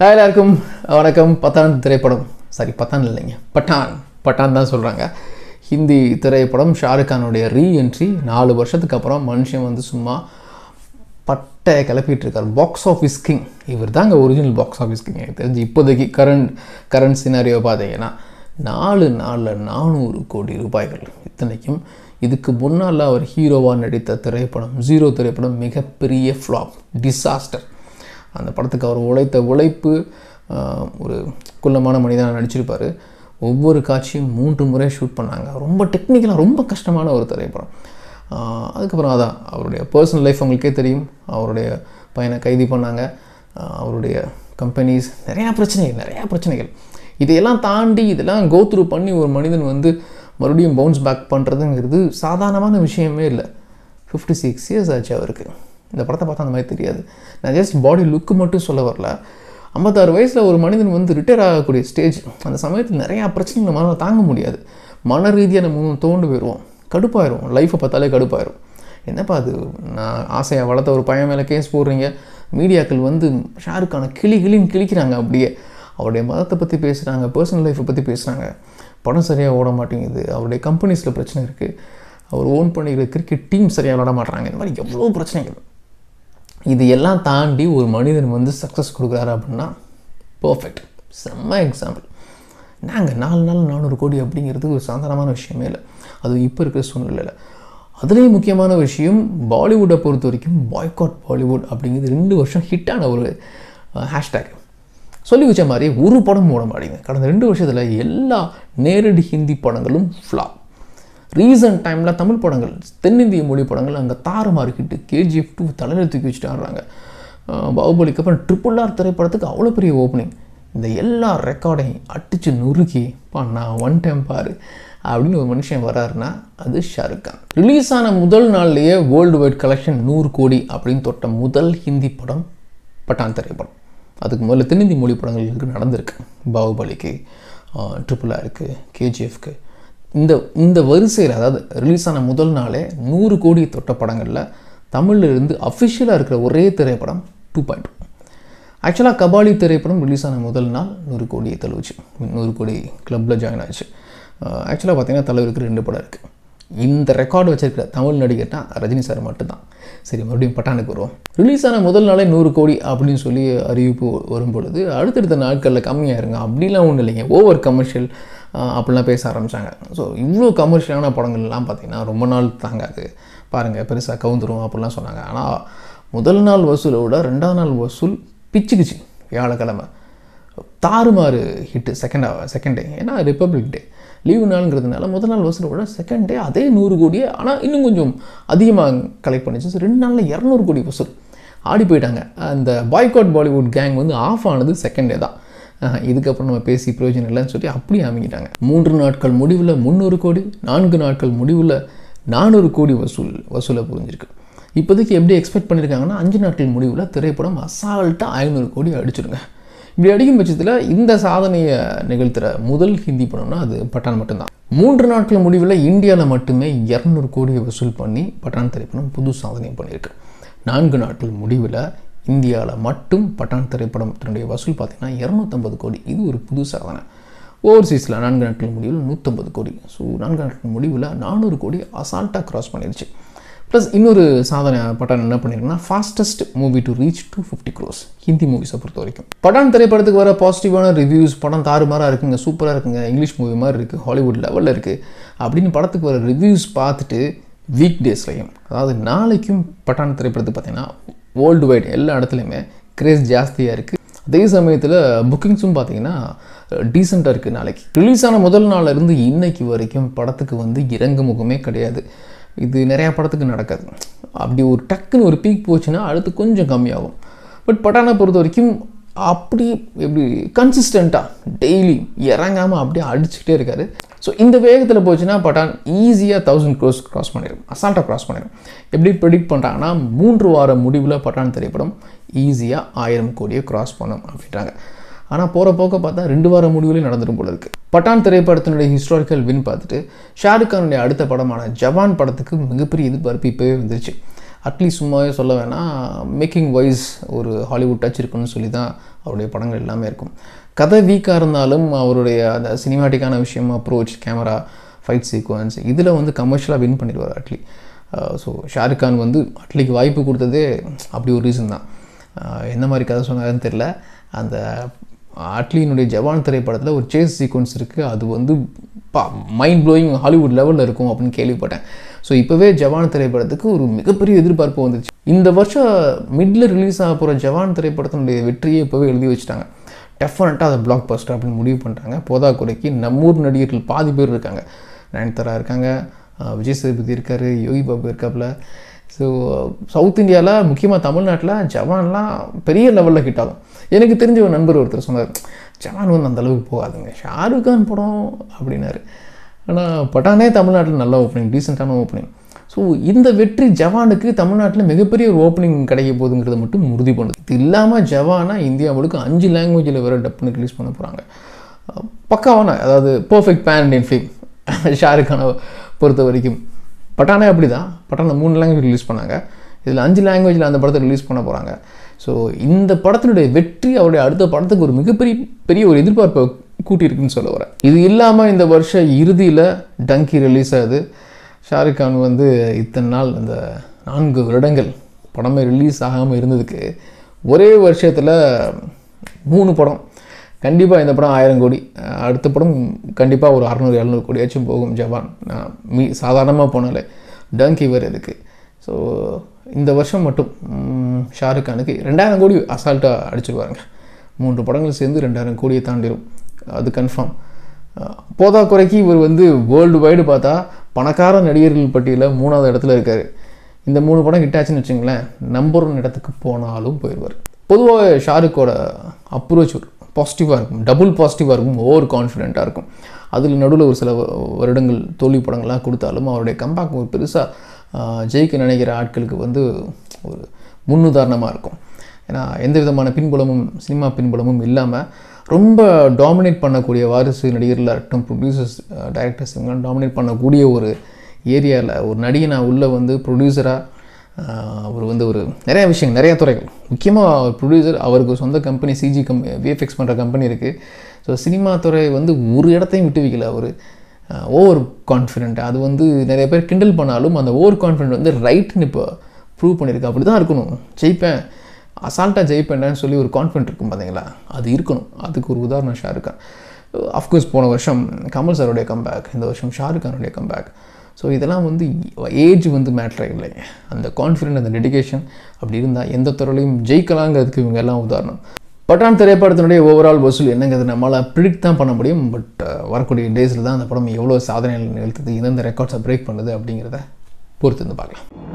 hi எல்லாருக்கும் வணக்கம் பத்தான் திரைப்படம் சாரி பத்தான் இல்லைங்க பட்டான் பட்டான் தான் சொல்கிறாங்க ஹிந்தி திரைப்படம் ஷாருக் கானுடைய ரீஎன்ட்ரி நாலு வருஷத்துக்கு அப்புறம் மனுஷன் வந்து சும்மா பட்டை கிளப்பிட்டு இருக்கார் பாக்ஸ் ஆஃபீஸ் கிங் இவர் தாங்க ஒரிஜினல் பாக்ஸ் ஆஃபீஸ் கிங் எனக்கு தெரிஞ்சு இப்போதைக்கு கரண்ட் கரண்ட் சினாரியோ பார்த்தீங்கன்னா நாலு நாளில் நானூறு கோடி ரூபாய்கள் இத்தனைக்கும் இதுக்கு முன்னால் அவர் ஹீரோவாக நடித்த திரைப்படம் ஜீரோ திரைப்படம் மிகப்பெரிய ஃப்ளாப் டிசாஸ்டர் அந்த படத்துக்கு அவர் உழைத்த உழைப்பு ஆஹ், ஒரு குள்ளமான மனிதனாக நடிச்சிருப்பார் ஒவ்வொரு காட்சியும் மூன்று முறை ஷூட் பண்ணாங்க ரொம்ப டெக்னிக்கலாக ரொம்ப கஷ்டமான ஒரு திரைப்படம் ஆஹ், அதுக்கப்புறம் அதான் அவருடைய பர்சனல் லைஃப் உங்களுக்கே தெரியும் அவருடைய பையனை கைது பண்ணாங்க ஆஹ், அவருடைய கம்பெனிஸ் நிறையா பிரச்சனைகள் நிறையா பிரச்சனைகள் இதையெல்லாம் தாண்டி இதெல்லாம் கோ த்ரூ பண்ணி ஒரு மனிதன் வந்து மறுபடியும் பவுன்ஸ் பேக் பண்ணுறதுங்கிறது சாதாரணமான விஷயமே இல்லை ஃபிஃப்டி சிக்ஸ் இயர்ஸ் ஆச்சு அவருக்கு இந்த படத்தை பார்த்தா அந்த மாதிரி தெரியாது நான் ஜஸ்ட் பாடி லுக்கு மட்டும் சொல்ல வரல ஐம்பத்தாறு வயசில் ஒரு மனிதன் வந்து ரிட்டையர் ஆகக்கூடிய ஸ்டேஜ் அந்த சமயத்தில் நிறையா பிரச்சனைகள் நம்மளால் தாங்க முடியாது மன ரீதியாக நம்ம தோண்டு போயிடுவோம் கடுப்பாயிரும் லைஃப்பை பார்த்தாலே கடுப்பாயிரும் என்னப்பா அது நான் ஆசையாக வளர்த்த ஒரு பையன் மேலே கேஸ் போடுறீங்க மீடியாக்கள் வந்து ஷாருக்கான கிளி கிளின்னு கிழிக்கிறாங்க அப்படியே அவருடைய மதத்தை பற்றி பேசுகிறாங்க பர்சனல் லைஃப்பை பற்றி பேசுகிறாங்க படம் சரியாக ஓட மாட்டேங்குது அவருடைய கம்பெனிஸில் பிரச்சனை இருக்குது அவர் ஓன் பண்ணிக்கிற கிரிக்கெட் டீம் சரியாக விளாட மாட்றாங்க இந்த மாதிரி எவ்வளோ பிரச்சனைகள் இது எல்லாம் தாண்டி ஒரு மனிதன் வந்து சக்ஸஸ் கொடுக்குறாரு அப்படின்னா பர்ஃபெக்ட் செம்ம எக்ஸாம்பிள் நாங்கள் நாலு நாள் நானூறு கோடி அப்படிங்கிறது ஒரு சாதாரணமான விஷயமே இல்லை அது இப்போ இருக்கிற சூழ்நிலையில் அதுலேயும் முக்கியமான விஷயம் பாலிவுட்டை பொறுத்த வரைக்கும் பாய்காட் பாலிவுட் அப்படிங்கிறது ரெண்டு வருஷம் ஹிட்டான ஒரு ஹேஷ்டேக் சொல்லி வச்ச மாதிரி ஒரு படம் ஓட மாட்டேங்குது கடந்த ரெண்டு வருஷத்தில் எல்லா நேரடி ஹிந்தி படங்களும் ஃப்ளாப் ரீசன்ட் டைமில் தமிழ் படங்கள் தென்னிந்திய மொழி படங்கள் அங்கே தாறுமாறு ஹிட்டு கேஜிஎஃப் டூ தலையில் தூக்கி வச்சுட்டு ஆடுறாங்க அஹ் பாகுபலிக்கு அப்புறம் ட்ரிபிள் ஆர் திரைப்படத்துக்கு அவ்வளோ பெரிய ஓப்பனிங் இந்த எல்லா ரெக்கார்டையும் அடித்து நுறுக்கி பண்ணா ஒன் டைம் பாரு அப்படின்னு ஒரு மனுஷன் வராருன்னா அது ஷாருக் கான் ரிலீஸ் ஆன முதல் நாள்லேயே வேர்ல்டு வைட் கலெக்ஷன் நூறு கோடி அப்படின்னு தொட்ட முதல் ஹிந்தி படம் பட்டான் திரைப்படம் அதுக்கு முதல்ல தென்னிந்திய மொழி படங்களுக்கு நடந்திருக்கு பாகுபலிக்கு ட்ரிபிள் ஆருக்கு கேஜிஎஃப்க்கு இந்த இந்த வரிசையில் அதாவது ரிலீஸ் ஆன முதல் நாளே நூறு கோடி தொட்ட படங்களில் தமிழ்ல இருந்து அஃபிஷியலாக இருக்கிற ஒரே திரைப்படம் டூ பாயிண்ட் ஆக்சுவலாக கபாலி திரைப்படம் ரிலீஸ் ஆன முதல் நாள் நூறு கோடியை தழுவுச்சு நூறு கோடி கிளப்பில் ஜாயின் ஆச்சு ஆக்சுவலாக பார்த்தீங்கன்னா தலைவருக்கு ரெண்டு படம் இருக்குது இந்த ரெக்கார்டு வச்சிருக்கிற தமிழ் நடிகர்னா ரஜினி சார் மட்டும்தான் சரி மறுபடியும் பட்டானுக்கு வருவோம் ரிலீஸ் ஆன முதல் நாளே நூறு கோடி அப்படின்னு சொல்லி அறிவிப்பு வரும் பொழுது அடுத்தடுத்த நாட்களில் கம்மியாயிருங்க அப்படிலாம் ஒன்றும் இல்லைங்க ஓவர் கமர்ஷியல் அப்படிலாம் பேச ஆரம்பித்தாங்க ஸோ இவ்வளோ கமர்ஷியலான படங்கள்லாம் பார்த்தீங்கன்னா ரொம்ப நாள் தாங்காது பாருங்கள் பெருசாக கவுந்துரும் அப்படிலாம் சொன்னாங்க ஆனால் முதல் நாள் வசூலை விட ரெண்டாவது நாள் வசூல் பிச்சுக்குச்சு வியாழக்கிழமை தாறுமாறு ஹிட்டு செகண்ட் செகண்ட் டே ஏன்னா ரிப்பப்ளிக் டே லீவு நாளுங்கிறதுனால முதல் நாள் வசூலை விட செகண்ட் டே அதே நூறு கோடியே ஆனால் இன்னும் கொஞ்சம் அதிகமாக கலெக்ட் பண்ணிச்சு So, ரெண்டு நாளில் இரநூறு கோடி வசூல் ஆடி போயிட்டாங்க அந்த பாய்காட் பாலிவுட் கேங் வந்து ஆஃப் ஆனது செகண்ட் டே தான் அஹ், இதுக்கப்புறம் நம்ம பேசி பிரயோஜனம் இல்லைன்னு சொல்லி அப்படியே அமைக்கிட்டாங்க மூன்று நாட்கள் முடிவில் முந்நூறு கோடி நான்கு நாட்கள் முடிவில் நானூறு கோடி வசூல் வசூலை புரிஞ்சிருக்கு இப்போதைக்கு எப்படி எக்ஸ்பெக்ட் பண்ணியிருக்காங்கன்னா அஞ்சு நாட்கள் முடிவில் திரைப்படம் அசால்ட்டாக ஐநூறு கோடி அடிச்சிருங்க இப்படி அடிக்கும் பட்சத்தில் இந்த சாதனையை நிகழ்த்துற முதல் ஹிந்தி படம்னா அது பட்டான் மட்டும்தான் மூன்று நாட்கள் முடிவில் இந்தியாவில் மட்டுமே இரநூறு கோடியை வசூல் பண்ணி பட்டான் திரைப்படம் புது சாதனை பண்ணியிருக்கு நான்கு நாட்கள் முடிவில் இந்தியாவில் மட்டும் பட்டான் திரைப்படம் தன்னுடைய வசூல் பார்த்தீங்கன்னா இரநூத்தம்பது கோடி இது ஒரு புது சாதனை ஓவர்சீஸில் நான்கு நாட்கள் முடிவில் நூற்றம்பது கோடி ஸோ நான்கு நாட்கள் முடிவில் நானூறு கோடி அசால்ட்டாக கிராஸ் பண்ணிருச்சு ப்ளஸ் இன்னொரு சாதனை பட்டான் என்ன பண்ணியிருக்குன்னா fastest movie to reach two fifty crores Hindi மூவிஸை பொறுத்த வரைக்கும் பட்டான் திரைப்படத்துக்கு வர பாசிட்டிவான ரிவ்யூஸ் படம் தாறுமாறாக இருக்குங்க சூப்பராக இருக்குங்க இங்கிலீஷ் மூவி மாதிரி இருக்குது ஹாலிவுட் லெவலில் இருக்குது அப்படின்னு படத்துக்கு வர ரிவ்யூஸ் பார்த்துட்டு வீக் டேஸ்லையும் அதாவது நாளைக்கும் பட்டான் திரைப்படத்துக்கு பார்த்தீங்கன்னா வேர்ல்டு வைட் எல்லா இடத்துலையுமே கிரேஸ் ஜாஸ்தியாக இருக்குது அதே சமயத்தில் புக்கிங்ஸும் பார்த்தீங்கன்னா டீசெண்டாக இருக்குது நாளைக்கு ரிலீஸ் ஆன முதல் நாள்ல இருந்து இன்னைக்கு வரைக்கும் படத்துக்கு வந்து இறங்கு முகமே கிடையாது இது நிறையா படத்துக்கு நடக்காது அப்படி ஒரு டக்குன்னு ஒரு பீக் போச்சுன்னா அடுத்து கொஞ்சம் கம்மியாகும் பட் பட்டானை பொறுத்த வரைக்கும் அப்படி எப்படி கன்சிஸ்டண்ட்டாக டெய்லி இறங்காமல் அப்படியே அடிச்சுக்கிட்டே இருக்காரு ஸோ இந்த வேகத்தில் போச்சுன்னா பட்டான் ஈஸியாக தௌசண்ட் க்ரோஸ் கிராஸ் பண்ணிடும் அசால்ட்டாக கிராஸ் பண்ணிடும் எப்படி ப்ரெடிக்ட் பண்ணுறாங்கன்னா மூன்று வார முடிவில் பட்டான் திரைப்படம் ஈஸியாக ஆயிரம் கோடியை கிராஸ் பண்ணும் அப்படின்றாங்க ஆனால் போகிற போக்க பார்த்தா ரெண்டு வார முடிவுலையும் நடந்துடும் போல இருக்குது பட்டான் திரைப்படத்தினுடைய ஹிஸ்டாரிக்கல் வின் பார்த்துட்டு ஷாருக் கானுடைய அடுத்த படமான ஜவான் படத்துக்கு மிகப்பெரிய எதிர்பார்ப்பு இப்போவே வந்துருச்சு அட்லீஸ்ட் சும்மாவே சொல்ல வேணாம் மேக்கிங் வைஸ் ஒரு ஹாலிவுட் டச் இருக்குன்னு சொல்லி தான் அவருடைய படங்கள் எல்லாமே இருக்கும் கதை வீக்காக இருந்தாலும் அவருடைய அந்த சினிமாட்டிக்கான விஷயம் அப்ரோச் கேமரா ஃபைட் சீக்வன்ஸ் இதில் வந்து கமர்ஷியலாக வின் பண்ணிடுவார் அட்லி ஸோ ஷாருக் கான் வந்து அட்லிக்கு வாய்ப்பு கொடுத்ததே அப்படி ஒரு ரீசன் தான் ஆஹ் என்ன மாதிரி கதை சொன்னாருன்னு தெரில அந்த அட்லியினுடைய ஜவான் திரைப்படத்தில் ஒரு சேஸ் சீக்வன்ஸ் இருக்குது அது வந்து பா மைண்ட் ப்ளோயிங் ஹாலிவுட் லெவலில் இருக்கும் அப்படின்னு கேள்விப்பட்டேன் ஸோ இப்போவே ஜவான் திரைப்படத்துக்கு ஒரு மிகப்பெரிய எதிர்பார்ப்பு வந்துச்சு இந்த வருஷம் மிட்ல ரிலீஸ் ஆக போகிற ஜவான் திரைப்படத்தினுடைய வெற்றியை இப்போவே எழுதி வச்சுட்டாங்க டெஃபினட்டாக அதை பிளாக் பஸ்டர் அப்படின்னு முடிவு பண்ணிட்டாங்க போதாக்குறைக்கு நம்மூர் நடிகர்கள் பாதி பேர் இருக்காங்க நயன்தாரா இருக்காங்க அஹ் விஜய் சேதுபதி இருக்கார் யோகி பாபு இருக்காப்புல ஸோ சவுத் இந்தியாவில் முக்கியமாக தமிழ்நாட்டில் ஜவான்லாம் பெரிய லெவலில் ஹிட் ஆகும் எனக்கு தெரிஞ்ச ஒரு நண்பர் ஒருத்தர் சொன்னார் ஜவான் வந்து அந்த அளவுக்கு போகாதுங்க ஷாருக் கான் படம் அப்படின்னாரு ஆனால் பட்டானே தமிழ்நாட்டில் நல்ல ஓப்பனிங் டீசெண்டான ஓப்பனிங் ஸோ இந்த வெற்றி ஜவானுக்கு தமிழ்நாட்டில் மிகப்பெரிய ஒரு ஓப்பனிங் கிடைக்க போகுதுங்கிறத மட்டும் உறுதி பண்ணுது இது இல்லாமல் ஜவானா இந்தியா முழுக்க அஞ்சு லாங்குவேஜில் வேறு டப் பண்ணி ரிலீஸ் பண்ண போகிறாங்க பக்காவான அதாவது perfect pan Indian film Shahrukh கானை பொறுத்த வரைக்கும் பட்டானே அப்படி தான் பட்டானை மூணு லாங்குவேஜ் ரிலீஸ் பண்ணாங்க இதில் அஞ்சு லாங்குவேஜில் அந்த படத்தை ரிலீஸ் பண்ண போகிறாங்க ஸோ இந்த படத்தினுடைய வெற்றி அவருடைய அடுத்த படத்துக்கு ஒரு மிகப்பெரிய பெரிய ஒரு எதிர்பார்ப்பை கூட்டியிருக்குன்னு சொல்ல வரேன் இது இல்லாமல் இந்த வருஷ இறுதியில் டங்கி ரிலீஸ் ஆகுது ஷாருக் கான் வந்து இத்தனை நாள் இந்த நான்கு வருடங்கள் படமே ரிலீஸ் ஆகாமல் இருந்ததுக்கு ஒரே வருஷத்தில் மூணு படம் கண்டிப்பாக இந்த படம் ஆயிரம் கோடி அஹ் அடுத்த படம் கண்டிப்பாக ஒரு அறநூறு எழுநூறு கோடியாச்சும் போகும் ஜவான் நான் மீ சாதாரணமாக போனாலே டங்கி வேறு இதுக்கு ஸோ இந்த வருஷம் மட்டும் ம், ஷாருக் கானுக்கு ரெண்டாயிரம் கோடி அசால்ட்டாக அடிச்சிருவாருங்க மூன்று படங்கள் சேர்ந்து ரெண்டாயிரம் கோடியை தாண்டிடும் அது கன்ஃபார்ம் போதா குறைக்கு இவர் வந்து வேர்ல்டு வைடு பார்த்தா பணக்கார நடிகர்கள் பட்டியலில் மூணாவது இடத்துல இருக்கார் இந்த மூணு படம் ஹிட் ஆச்சுன்னு வச்சுங்களேன் நம்பர் ஒன் இடத்துக்கு போனாலும் போயிடுவார் பொதுவாக ஷாருக்கோட அப்ரோச் பாசிட்டிவாக இருக்கும் டபுள் பாசிட்டிவாக இருக்கும் ஓவர் கான்ஃபிடென்ட்டாக இருக்கும் அதில் நடுவில் ஒரு சில வ- வருடங்கள் தோல்வி படங்கள்லாம் கொடுத்தாலும் அவருடைய கம்பேக் ஒரு பெருசாக ஜெயிக்க நினைக்கிற ஆட்களுக்கு வந்து ஒரு முன்னுதாரணமாக இருக்கும் ஏன்னா எந்த விதமான பின்புலமும் சினிமா பின்புலமும் இல்லாமல் ரொம்ப டாமினேட் பண்ணக்கூடிய வாரிசு நடிகர்களாக இருக்கட்டும் ப்ரொடியூசர்ஸ் டைரக்டர்ஸ் இவங்க டாமினேட் பண்ணக்கூடிய ஒரு ஏரியாவில் ஒரு நடிகை உள்ளே வந்து ப்ரொடியூசராக அவர் வந்து ஒரு நிறைய விஷயங்கள் நிறைய துறைகள் முக்கியமாக அவர் ப்ரொடியூசர் அவருக்கு சொந்த கம்பெனி சிஜி கம் விஎஃப்எக்ஸ் பண்ணுற கம்பெனி இருக்குது ஸோ சினிமா துறை வந்து ஒரு இடத்தையும் விட்டு வைக்கல அவர் ஓவர் கான்ஃபிடென்ட் அது வந்து நிறைய பேர் கிண்டல் பண்ணாலும் அந்த ஓவர் கான்ஃபிடென்ட் வந்து ரைட்னு இப்போ ப்ரூவ் பண்ணியிருக்கு அப்படி தான் இருக்கணும் ஜெயிப்பேன் அசால்ட்டாக ஜெயிப்பேன்டான்னு சொல்லி ஒரு கான்ஃபிடென்ட் இருக்கும் பார்த்தீங்களா அது இருக்கணும் அதுக்கு ஒரு உதாரணம் ஷாருக் கான் அஃப்கோர்ஸ் போன வருஷம் கமல் சாருடைய கம்பேக் இந்த வருஷம் ஷாருக் கானுடைய கம்பேக் ஸோ இதெல்லாம் வந்து ஏஜ் வந்து மேட்ரே இல்லைங்க அந்த கான்ஃபிடென்ட் அந்த டெடிகேஷன் அப்படி இருந்தால் எந்த துறையிலையும் ஜெயிக்கலாங்கிறதுக்கு இவங்க எல்லாம் உதாரணம் பட்டான் திரைப்படத்தினுடைய ஓவரால் வசூல் என்னங்கிறது நம்மளால் ப்ரிடிக்ட் தான் பண்ண முடியும் பட் வரக்கூடிய டேஸில் தான் அந்த படம் எவ்வளோ சாதனைகள் நிகழ்த்துது எந்தெந்த ரெக்கார்ட்ஸை பிரேக் பண்ணுது அப்படிங்கிறத பொறுத்து இருந்து பார்க்கலாம்